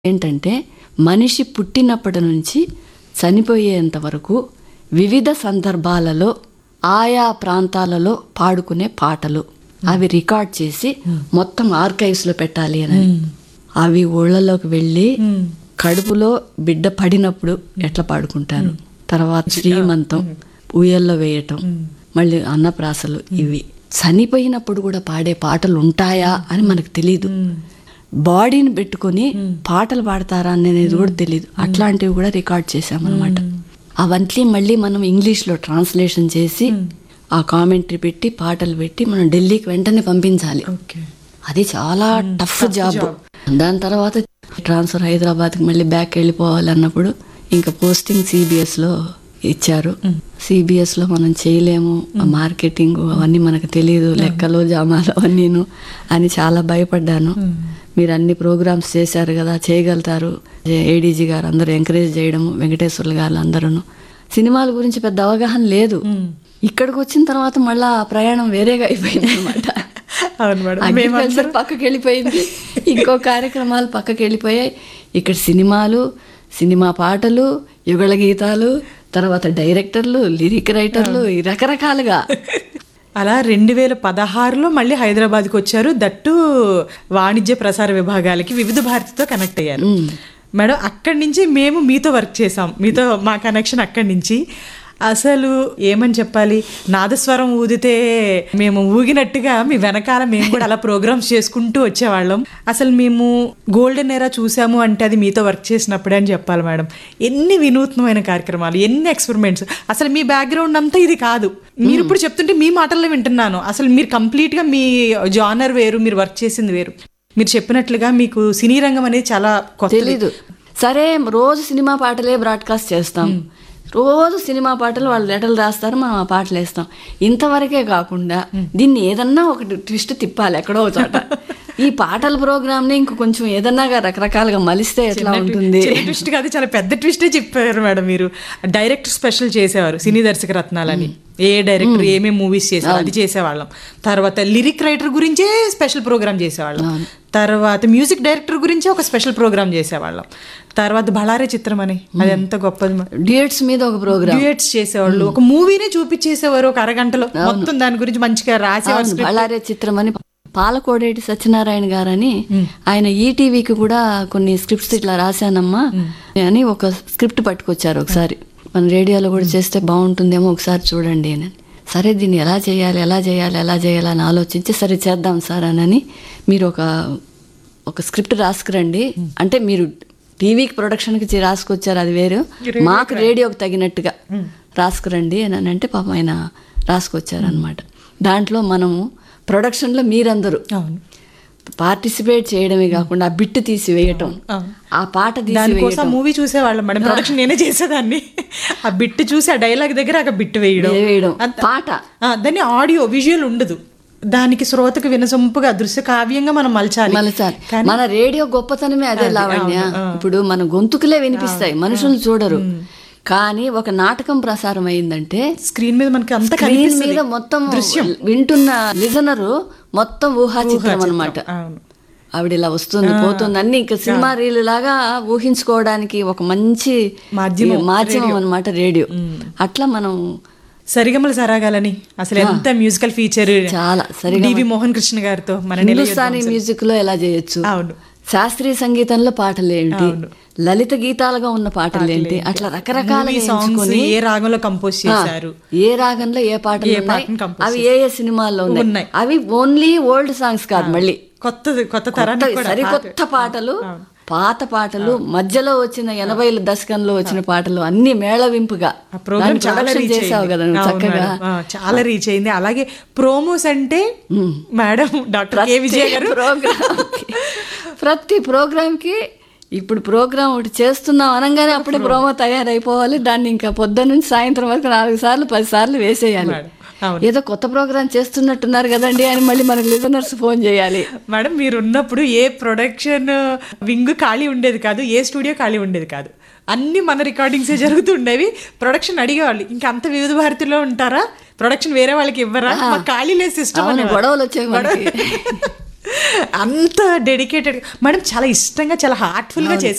ఏంటంటే మనిషి పుట్టినప్పటి నుంచి చనిపోయేంత వరకు వివిధ సందర్భాలలో ఆయా ప్రాంతాలలో పాడుకునే పాటలు అవి రికార్డ్ చేసి మొత్తం ఆర్కైవ్స్ లో పెట్టాలి అని అవి ఊళ్ళలోకి వెళ్ళి కడుపులో బిడ్డ పడినప్పుడు ఎట్లా పాడుకుంటారు తర్వాత శ్రీమంతం ఉయ్యల్లో వేయటం మళ్ళీ అన్నప్రాసలు ఇవి చనిపోయినప్పుడు కూడా పాడే పాటలు ఉంటాయా అని మనకు తెలియదు బాడీని పెట్టుకొని పాటలు పాడతారా అనేది కూడా తెలియదు అట్లాంటివి కూడా రికార్డ్ చేసామన్నమాట అవన్నీ మళ్ళీ మనం ఇంగ్లీష్లో ట్రాన్స్లేషన్ చేసి ఆ కామెంటరీ పెట్టి పాటలు పెట్టి మనం ఢిల్లీకి వెంటనే పంపించాలి ఓకే అది చాలా టఫ్ జాబ్ దాని తర్వాత ట్రాన్స్ఫర్ హైదరాబాద్కి మళ్ళీ బ్యాక్ వెళ్ళిపోవాలి అన్నప్పుడు ఇంకా పోస్టింగ్ సిబిఎస్ లో ఇచ్చారు సిబిఎస్ లో మనం చేయలేము ఆ మార్కెటింగ్ అవన్నీ మనకు తెలియదు లెక్కలు జామాలు అవన్నీను అని చాలా భయపడ్డాను మీరు అన్ని ప్రోగ్రామ్స్ చేశారు కదా చేయగలుగుతారు ఏడీజీ గారు అందరూ ఎంకరేజ్ చేయడము వెంకటేశ్వర్లు గారు అందరూ సినిమాల గురించి పెద్ద అవగాహన లేదు ఇక్కడికి వచ్చిన తర్వాత మళ్ళా ఆ ప్రయాణం వేరేగా అయిపోయింది అనమాట అవును మేడం అగ్రికల్చర్ పక్కకి వెళ్ళిపోయింది ఇంకో కార్యక్రమాలు పక్కకి వెళ్ళిపోయాయి ఇక్కడ సినిమాలు సినిమా పాటలు యుగళ గీతాలు తర్వాత డైరెక్టర్లు లిరిక్ రైటర్లు ఈ రకరకాలుగా అలా రెండు వేల పదహారులో మళ్ళీ హైదరాబాద్కి వచ్చారు దట్టు వాణిజ్య ప్రసార విభాగాలకి వివిధ భారతితో కనెక్ట్ అయ్యారు మేడం అక్కడి నుంచి మేము మీతో వర్క్ చేసాం మీతో మా కనెక్షన్ అక్కడి నుంచి అసలు ఏమని చెప్పాలి నాదస్వరం ఊదితే మేము ఊగినట్టుగా మీ వెనకాల మేము కూడా అలా ప్రోగ్రామ్స్ చేసుకుంటూ వచ్చేవాళ్ళం అసలు మేము గోల్డెన్ ఎరా చూసాము అంటే అది మీతో వర్క్ చేసినప్పుడే అని చెప్పాలి మేడం ఎన్ని వినూత్నమైన కార్యక్రమాలు ఎన్ని ఎక్స్పెరిమెంట్స్ అసలు మీ బ్యాక్గ్రౌండ్ అంతా ఇది కాదు మీరు ఇప్పుడు చెప్తుంటే మీ మాటల్లో వింటున్నాను అసలు మీరు కంప్లీట్ గా మీ జానర్ వేరు మీరు వర్క్ చేసింది వేరు మీరు చెప్పినట్లుగా మీకు సినీ రంగం అనేది చాలా కొత్త తెలీదు సరే రోజు సినిమా పాటలే బ్రాడ్కాస్ట్ చేస్తాం రోజు సినిమా పాటలు వాళ్ళు లెటర్లు రాస్తారు మనం ఆ పాటలు వేస్తాం ఇంతవరకే కాకుండా దీన్ని ఏదన్నా ఒకటి ట్విస్ట్ తిప్పాలి ఎక్కడో ఒక చోట ఈ పాటల ప్రోగ్రామ్ ని ఇంక కొంచెం ఏదన్నా రకరకాలుగా మలిస్తే ఎట్లా ఉంటుంది చిన్న ట్విస్ట్ కాదు చాలా పెద్ద ట్విస్టే చెప్పారు మేడం మీరు డైరెక్టర్ స్పెషల్ చేసేవారు సినీ దర్శక రత్నాలని ఏ డైరెక్టర్ ఏమేమి మూవీస్ చేసేవారు అది చేసేవాళ్ళం తర్వాత లిరిక్ రైటర్ గురించే స్పెషల్ ప్రోగ్రామ్ చేసేవాళ్ళం తర్వాత మ్యూజిక్ డైరెక్టర్ గురించే ఒక స్పెషల్ ప్రోగ్రామ్ చేసేవాళ్ళం తర్వాత బళారే చిత్రం అని అది ఎంత గొప్పది మ- డ్యూయట్స్ మీద ఒక ప్రోగ్రామ్ డ్యూయట్స్ చేసేవాళ్ళు ఒక మూవీనే చూపించేసేవారు ఒక అరగంటలో మొత్తం దాని గురించి మంచిగా రాసేవారు అవును, బళ్ళారే చిత్రం అని పాలకోడేటి సత్యనారాయణ గారని ఆయన ఈటీవీకి కూడా కొన్ని స్క్రిప్ట్స్ ఇట్లా రాశానమ్మా అని ఒక స్క్రిప్ట్ పట్టుకొచ్చారు ఒకసారి మన రేడియోలో కూడా చేస్తే బాగుంటుందేమో ఒకసారి చూడండి అని సరే దీన్ని ఎలా చేయాలి ఎలా చేయాలి ఎలా చేయాలి అని ఆలోచించి సరే చేద్దాం సార్ అని మీరు ఒక ఒక స్క్రిప్ట్ రాసుకురండి అంటే మీరు టీవీకి ప్రొడక్షన్కి చి- రాసుకొచ్చారు అది వేరు మాకు రేడియోకి తగినట్టుగా రాసుకురండి అని అని అంటే పాపం ఆయన రాసుకొచ్చారు అనమాట దాంట్లో మనము ప్రొడక్షన్లో మీరందరూ అవును పార్టిసిపేట్ చేయడమే కాకుండా ఆ బిట్ తీసి వేయటం అవును. ఆ పాట తీసి దానికోసం మూవీ చూసేవాళ్ళం మేడం ప్రొడక్షన్ నేనే చేసేదాన్ని ఆ బిట్ చూసి ఆ డైలాగ్ దగ్గర ఆ బిట్ వేయడం వేయడం అంత- పాట ఆ, దాన్ని ఆడియో విజువల్ ఉండదు దానికి శ్రోతకు వినసొంపుగా దృశ్య కావ్యంగా మనం మలచాలి మలచాలి కానీ మన రేడియో గొప్పతనమే అదే అది, లావణ్య అవును, ఆ. ఇప్పుడు మన గొంతుకులే వినిపిస్తాయి మనుషులు చూడరు కానీ ఒక నాటకం ప్రసారం అయిందంటే స్క్రీన్ మీద మనకి అంత స్క్రీన్ మీద మొత్తం వింటున్న లిజనరు మొత్తం ఊహా చిత్రం అనమాట అవును ఆవిడ ఇలా వస్తుంది పోతుంది అన్ని ఇంకా సినిమా రీల్ లాగా ఊహించుకోవడానికి ఒక మంచి మాధ్యమం, మాధ్యమం అనమాట రేడియో అట్లా మనం సరిగమల సరాగాలని అసలు ఎంత మ్యూజికల్ ఫీచర్ చాలా సరిగా డివి మోహన్ కృష్ణ గారితో మన నిలయ హిందుస్థానీ మ్యూజిక్ లో ఎలా చేయొచ్చు అవును శాస్త్రీయ సంగీతంలో పాటలు ఏంటి లలిత గీతాలుగా ఉన్న పాటలు ఏంటి అట్లా రకరకాలుగా మూవీ సాంగ్స్ ఎంచుకొని ఏ రాగంలో కంపోజ్ చేశారు ఏ రాగంలో ఏ పాటలు ఏ ఉన్నాయి పాటను compose అవి ఏ ఏ సినిమాల్లో ఉన్నాయి ఉన్నాయి. అవి ఓన్లీ ఓల్డ్ సాంగ్స్ కాదు మళ్ళీ కొత్త కొత్త తరానికి కొత్త- కూడా సరికొత్త పాటలు పాత పాటలు మధ్యలో వచ్చిన ఎనభైల దశకంలో వచ్చిన పాటలు అన్ని మేళవింపుగా ఆ ప్రోగ్రామ్ దాన్ని చాలా production రీచ్ చేసావు కదా నువ్వు అవును చక్కగా మేడం. ఆ, చాలా రీచ్ అయింది అలాగే ప్రోమోస్ అంటే మేడం డాక్టర్ కే విజయ గారు ప్రోగ్రామ్ ప్రతి ప్రోగ్రామ్ కి ఇప్పుడు ప్రోగ్రామ్ ఒకటి చేస్తున్నాం అనగానే అప్పుడే ప్రోమో తయారైపోవాలి దాన్ని ఇంకా పొద్దున్న నుంచి సాయంత్రం వరకు నాలుగు సార్లు పది సార్లు వేసేయాలి మేడం, అవును. ఏదో కొత్త ప్రోగ్రామ్ చేస్తున్నట్టున్నారు కదండి అని మళ్ళీ మనకి లిజనర్స్ ఫోన్ చేయాలి మేడం మీరు ఉన్నప్పుడు ఏ ప్రొడక్షన్ వింగ్ ఖాళీ ఉండేది కాదు ఏ స్టూడియో ఖాళీ ఉండేది కాదు అన్ని మన రికార్డింగ్సే జరుగుతుండేవి ప్రొడక్షన్ అడిగేవాళ్ళు ఇంకా అంత వివిధ భారతిలో ఉంటారా ప్రొడక్షన్ వేరే వాళ్ళకి ఇవ్వరా మాకు ఖాళీ లేదు సిస్టమ్ అవును, గొడవలు వచ్చాయి మనకి. అంత డెడికేటెడ్ మేడం చాలా ఇష్టంగా చాలా హార్ట్ఫుల్ గా చేశారు